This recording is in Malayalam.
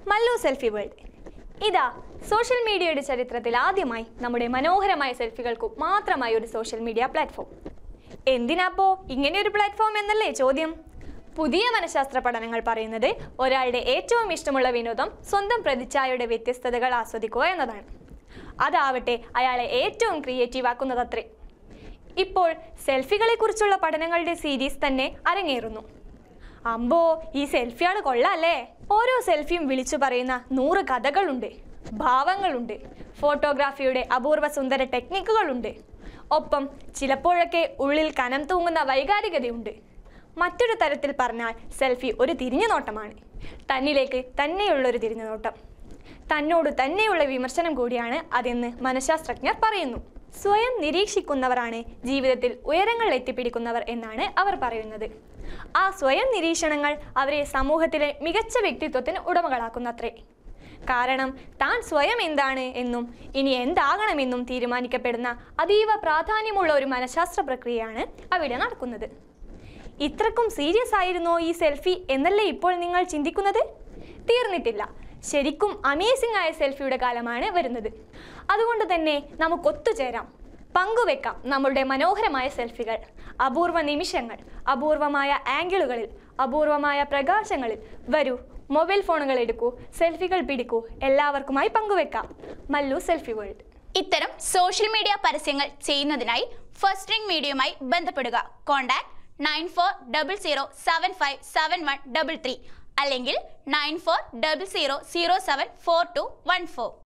മല്ലു സെൽഫി വേൾഡ് ഇതാ സോഷ്യൽ മീഡിയയുടെ ചരിത്രത്തിൽ ആദ്യമായി നമ്മുടെ മനോഹരമായ സെൽഫികൾക്കു മാത്രമായി ഒരു സോഷ്യൽ മീഡിയ പ്ലാറ്റ്ഫോം എന്തിനാപ്പോ ഇങ്ങനെയൊരു പ്ലാറ്റ്ഫോം എന്നല്ലേ ചോദ്യം പുതിയ മനഃശാസ്ത്ര പഠനങ്ങൾ പറയുന്നത് ഒരാളുടെ ഏറ്റവും ഇഷ്ടമുള്ള വിനോദം സ്വന്തം പ്രതിച്ഛായയുടെ വ്യത്യസ്തതകൾ ആസ്വദിക്കുക എന്നതാണ് അതാവട്ടെ അയാളെ ഏറ്റവും ക്രിയേറ്റീവ് ആക്കുന്നതത്രേ ഇപ്പോൾ സെൽഫികളെ കുറിച്ചുള്ള പഠനങ്ങളുടെ സീരീസ് തന്നെ അരങ്ങേറുന്നു അമ്പോ ഈ സെൽഫിയാണ് കൊള്ളാല്ലേ ഓരോ സെൽഫിയും വിളിച്ചു പറയുന്ന നൂറ് കഥകളുണ്ട് ഭാവങ്ങളുണ്ട് ഫോട്ടോഗ്രാഫിയുടെ അപൂർവ സുന്ദര ടെക്നിക്കുകളുണ്ട് ഒപ്പം ചിലപ്പോഴൊക്കെ ഉള്ളിൽ കനം തൂങ്ങുന്ന വൈകാരികതയുണ്ട് മറ്റൊരു തരത്തിൽ പറഞ്ഞാൽ സെൽഫി ഒരു തിരിഞ്ഞുനോട്ടമാണ് തന്നിലേക്ക് തന്നെയുള്ളൊരു തിരിഞ്ഞുനോട്ടം തന്നോട് തന്നെയുള്ള വിമർശനം കൂടിയാണ് അതെന്ന് മനഃശാസ്ത്രജ്ഞർ പറയുന്നു സ്വയം നിരീക്ഷിക്കുന്നവരാണ് ജീവിതത്തിൽ ഉയരങ്ങൾ എത്തിപ്പിടിക്കുന്നവർ എന്നാണ് അവർ പറയുന്നത് ആ സ്വയം നിരീക്ഷണങ്ങൾ അവരെ സമൂഹത്തിലെ മികച്ച വ്യക്തിത്വത്തിന് ഉടമകളാക്കുന്നത്രേ കാരണം താൻ സ്വയം എന്താണ് എന്നും ഇനി എന്താകണമെന്നും തീരുമാനിക്കപ്പെടുന്ന അതീവ പ്രാധാന്യമുള്ള ഒരു മനഃശാസ്ത്ര പ്രക്രിയയാണ് അവിടെ നടക്കുന്നത് ഇത്രക്കും സീരിയസ് ആയിരുന്നോ ഈ സെൽഫി എന്നല്ലേ ഇപ്പോൾ നിങ്ങൾ ചിന്തിക്കുന്നത് തീർന്നിട്ടില്ല ശരിക്കും അമേസിംഗ് ആയ സെൽഫിയുടെ കാലമാണ് വരുന്നത് അതുകൊണ്ട് തന്നെ നമുക്ക് ഒത്തുചേരാം പങ്കുവെക്കാം നമ്മളുടെ മനോഹരമായ സെൽഫികൾ അപൂർവ നിമിഷങ്ങൾ അപൂർവമായ ആംഗിളുകളിൽ അപൂർവമായ പ്രകാശങ്ങളിൽ വരൂ മൊബൈൽ ഫോണുകൾ എടുക്കൂ സെൽഫികൾ പിടിക്കൂ എല്ലാവർക്കുമായി പങ്കുവെക്കാം മല്ലു സെൽഫി വേൾഡ് ഇത്തരം സോഷ്യൽ മീഡിയ പരസ്യങ്ങൾ ചെയ്യുന്നതിനായി ഫസ്റ്റ് റിംഗ് മീഡിയയുമായി ബന്ധപ്പെടുക contact nine four double zero seven five seven one double three അല്ലെങ്കിൽ nine four double zero zero seven four two one four